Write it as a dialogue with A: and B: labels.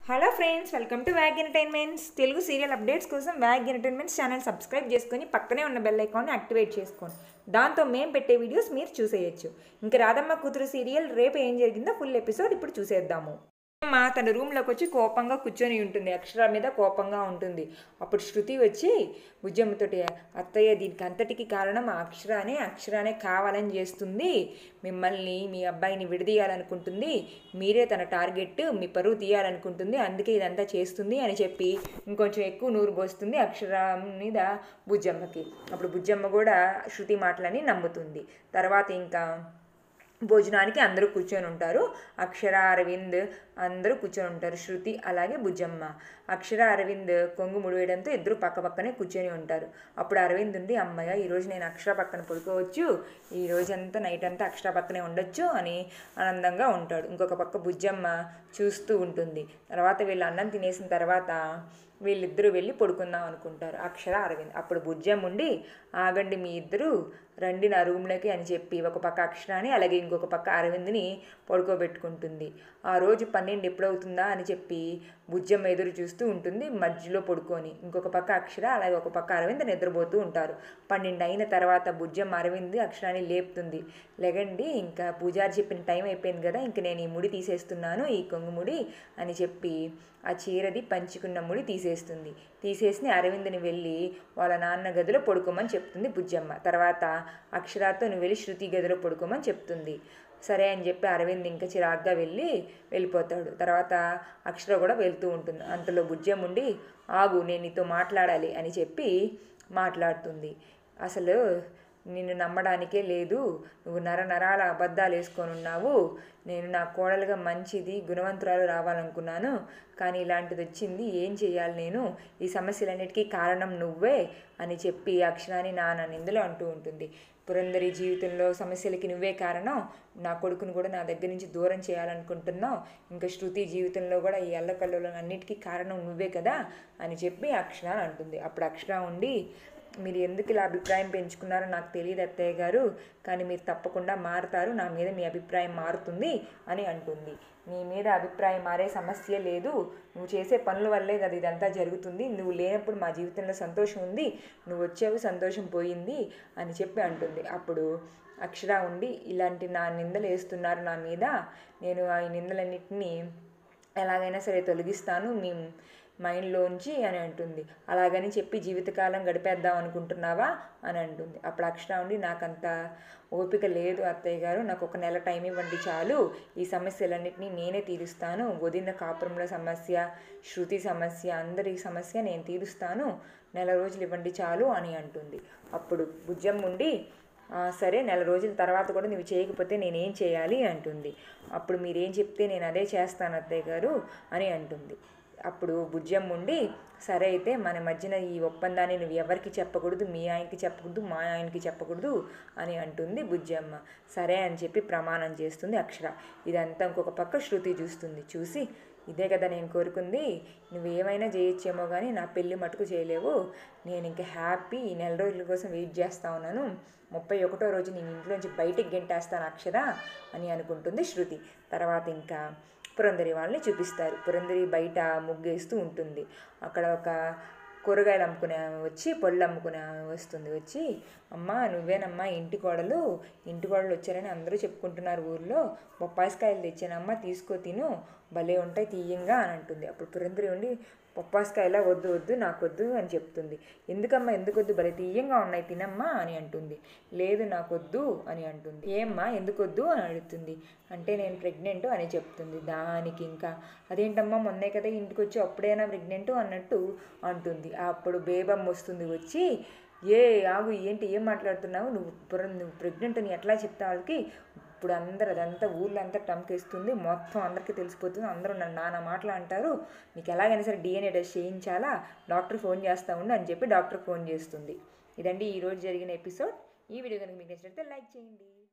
A: hello friends welcome to వ్యాగ్ entertainments Telugu serial updates కోసం వ్యాగ్ ఎంటర్టైన్మెంట్స్ ఛానల్ సబ్స్క్రైబ్ చేసుకొని పక్కనే ఉన్న బెల్ ఐకాన్ని యాక్టివేట్ చేసుకోండి దాంతో మేము పెట్టే వీడియోస్ మీరు చూసేయచ్చు ఇంకా రాధమ్మ కూతురు సీరియల్ రేపు ఏం జరిగిందో ఫుల్ ఎపిసోడ్ ఇప్పుడు చూసేద్దాము అమ్మ తన రూమ్లోకి వచ్చి కోపంగా కూర్చొని ఉంటుంది అక్షర మీద కోపంగా ఉంటుంది అప్పుడు శృతి వచ్చి బుజ్జమ్మతోటి అత్తయ్య దీనికి అంతటికి కారణం ఆ అక్షరానే అక్షరానే కావాలని చేస్తుంది మిమ్మల్ని మీ అబ్బాయిని విడదీయాలనుకుంటుంది మీరే తన టార్గెట్ మీ పరువు తీయాలనుకుంటుంది అందుకే ఇదంతా చేస్తుంది అని చెప్పి ఇంకొంచెం ఎక్కువ నూరు పోస్తుంది అక్షర మీద బుజ్జమ్మకి అప్పుడు బుజ్జమ్మ కూడా శృతి మాటలని నమ్ముతుంది తర్వాత ఇంకా భోజనానికి అందరూ కూర్చొని ఉంటారు అక్షర అరవింద్ అందరూ కూర్చొని ఉంటారు శృతి అలాగే బుజ్జమ్మ అక్షర అరవింద్ కొంగు ముడివేయడంతో ఇద్దరు పక్క పక్కనే కూర్చొని ఉంటారు అప్పుడు అరవింద్ ఉండి అమ్మయ్య ఈరోజు నేను అక్షర పక్కన పడుకోవచ్చు ఈ రోజంతా నైట్ అంతా అక్షర పక్కనే ఉండొచ్చు అని ఆనందంగా ఉంటాడు ఇంకొక పక్క బుజ్జమ్మ చూస్తూ ఉంటుంది తర్వాత వీళ్ళు అన్నం తినేసిన తర్వాత వీళ్ళిద్దరూ వెళ్ళి పడుకుందాం అనుకుంటారు అక్షర అరవింద్ అప్పుడు బుజ్జం ఉండి ఆగండి మీ ఇద్దరు రండి నా రూమ్లోకి అని చెప్పి ఒక పక్క అక్షరాని అలాగే ఇంకొక పక్క అరవింద్ని పడుకోబెట్టుకుంటుంది ఆ రోజు పన్నెండు ఎప్పుడవుతుందా అని చెప్పి బుజ్జమ్మ ఎదురు చూస్తూ ఉంటుంది మధ్యలో పడుకొని ఇంకొక పక్క అక్షర అలాగే ఒక పక్క అరవింద్ నిద్రపోతూ ఉంటారు పన్నెండు అయిన తర్వాత బుజ్జమ్మ అరవింద్ అక్షరాన్ని లేపుతుంది లెగండి ఇంకా పూజారి చెప్పిన టైం అయిపోయింది కదా ఇంక నేను ఈ ముడి తీసేస్తున్నాను ఈ కొంగు ముడి అని చెప్పి ఆ చీరది పంచుకున్న ముడి తీసేస్తుంది తీసేసి అరవింద్ని వెళ్ళి వాళ్ళ నాన్న గదిలో పడుకోమని చెప్తుంది బుజ్జమ్మ తర్వాత అక్షరాతో నువ్వు వెళ్ళి శృతి గదిలో పడుకోమని చెప్తుంది సరే అని చెప్పి అరవింద్ ఇంకా చిరాగ్గా వెళ్ళి వెళ్ళిపోతాడు తర్వాత అక్షర కూడా వెళ్తూ ఉంటుంది అంతలో బుజ్జం ఉండి ఆగు నేను నీతో మాట్లాడాలి అని చెప్పి మాట్లాడుతుంది అసలు నిన్ను నమ్మడానికే లేదు నువ్వు నర నరాల అబద్ధాలు వేసుకొని ఉన్నావు నేను నా కోడలుగా మంచిది గుణవంతురాలు రావాలనుకున్నాను కానీ ఇలాంటిది వచ్చింది ఏం చేయాలి నేను ఈ సమస్యలన్నిటికీ కారణం నువ్వే అని చెప్పి అక్షరాన్ని నాన్న నిందులో అంటూ ఉంటుంది పురందరి జీవితంలో సమస్యలకి నువ్వే కారణం నా కొడుకును కూడా నా దగ్గర నుంచి దూరం చేయాలనుకుంటున్నావు ఇంకా శృతి జీవితంలో కూడా ఈ అల్లకల్లలో అన్నిటికీ కారణం నువ్వే కదా అని చెప్పి అక్షర అంటుంది అప్పుడు అక్షర ఉండి మీరు ఎందుకు ఇలా అభిప్రాయం పెంచుకున్నారో నాకు తెలియదు అత్తయ్య గారు కానీ మీరు తప్పకుండా మారుతారు నా మీద మీ అభిప్రాయం మారుతుంది అని అంటుంది నీ మీద అభిప్రాయం మారే సమస్య లేదు నువ్వు చేసే పనుల వల్లే కదా ఇదంతా జరుగుతుంది నువ్వు లేనప్పుడు మా జీవితంలో సంతోషం ఉంది నువ్వు వచ్చావు సంతోషం పోయింది అని చెప్పి అంటుంది అప్పుడు అక్షర ఉండి ఇలాంటి నా నిందలు వేస్తున్నారు నా మీద నేను ఆ నిందలన్నింటినీ ఎలాగైనా సరే తొలగిస్తాను మీ మైండ్లోంచి అని అంటుంది అలాగని చెప్పి జీవితకాలం గడిపేద్దాం అనుకుంటున్నావా అని అంటుంది అప్పుడు అక్షర ఉండి నాకంత ఓపిక లేదు అత్తయ్య గారు నాకు ఒక నెల టైం ఇవ్వండి చాలు ఈ సమస్యలన్నింటినీ నేనే తీరుస్తాను వదిన కాపురంలో సమస్య శృతి సమస్య అందరి సమస్య నేను తీరుస్తాను నెల రోజులు ఇవ్వండి చాలు అని అంటుంది అప్పుడు భుజం ఉండి సరే నెల రోజుల తర్వాత కూడా నువ్వు చేయకపోతే నేనేం చేయాలి అంటుంది అప్పుడు మీరేం చెప్తే నేను అదే చేస్తాను అత్తయ్య గారు అని అంటుంది అప్పుడు బుజ్జం ఉండి సరే అయితే మన మధ్యన ఈ ఒప్పందాన్ని నువ్వు ఎవరికి చెప్పకూడదు మీ ఆయనకి చెప్పకూడదు మా ఆయనకి చెప్పకూడదు అని అంటుంది బుజ్జమ్మ సరే అని చెప్పి ప్రమాణం చేస్తుంది అక్షర ఇదంతా ఇంకొక పక్క శృతి చూస్తుంది చూసి ఇదే కదా నేను కోరుకుంది నువ్వేమైనా చేయొచ్చేమో కానీ నా పెళ్ళి మటుకు చేయలేవు నేను ఇంకా హ్యాపీ ఈ నెల రోజుల కోసం వెయిట్ చేస్తా ఉన్నాను ముప్పై ఒకటో రోజు నేను ఇంట్లోంచి బయటికి గెంటేస్తాను అక్షర అని అనుకుంటుంది శృతి తర్వాత ఇంకా పురంధరి వాళ్ళని చూపిస్తారు పురంధరి బయట ముగ్గేస్తూ ఉంటుంది అక్కడ ఒక కూరగాయలు అమ్ముకునే ఆమె వచ్చి పళ్ళు అమ్ముకునే ఆమె వస్తుంది వచ్చి అమ్మ నువ్వేనమ్మా ఇంటి కోడలు ఇంటి కోడలు వచ్చారని అందరూ చెప్పుకుంటున్నారు ఊర్లో బొప్పాయికాయలు తెచ్చానమ్మ తీసుకో తిను భలే ఉంటాయి తీయంగా అని అంటుంది అప్పుడు పురంధరి ఉండి బొప్పాయికాయలా వద్దు వద్దు నాకు వద్దు అని చెప్తుంది ఎందుకమ్మా ఎందుకు వద్దు భలే తీయంగా ఉన్నాయి తినమ్మా అని అంటుంది లేదు నాకు వద్దు అని అంటుంది ఏమ్మా ఎందుకు వద్దు అని అడుగుతుంది అంటే నేను ప్రెగ్నెంట్ అని చెప్తుంది దానికి ఇంకా అదేంటమ్మా మొన్నే కదా ఇంటికి వచ్చి అప్పుడైనా ప్రెగ్నెంట్ అన్నట్టు అంటుంది అప్పుడు బేబమ్మ వస్తుంది వచ్చి ఏ ఆగు ఏంటి ఏం మాట్లాడుతున్నావు నువ్వు నువ్వు ప్రెగ్నెంట్ అని ఎట్లా చెప్తా వాళ్ళకి ఇప్పుడు అందరు అదంతా ఊర్లో అంతా టంకేస్తుంది మొత్తం అందరికీ తెలిసిపోతుంది అందరూ నన్ను నాన్న మాటలు అంటారు నీకు ఎలాగైనా సరే డిఎన్ఏ టెస్ట్ చేయించాలా డాక్టర్ ఫోన్ చేస్తా ఉండు అని చెప్పి డాక్టర్ ఫోన్ చేస్తుంది ఇదండి ఈరోజు జరిగిన ఎపిసోడ్ ఈ వీడియో కనుక మీకు నచ్చినట్లయితే లైక్ చేయండి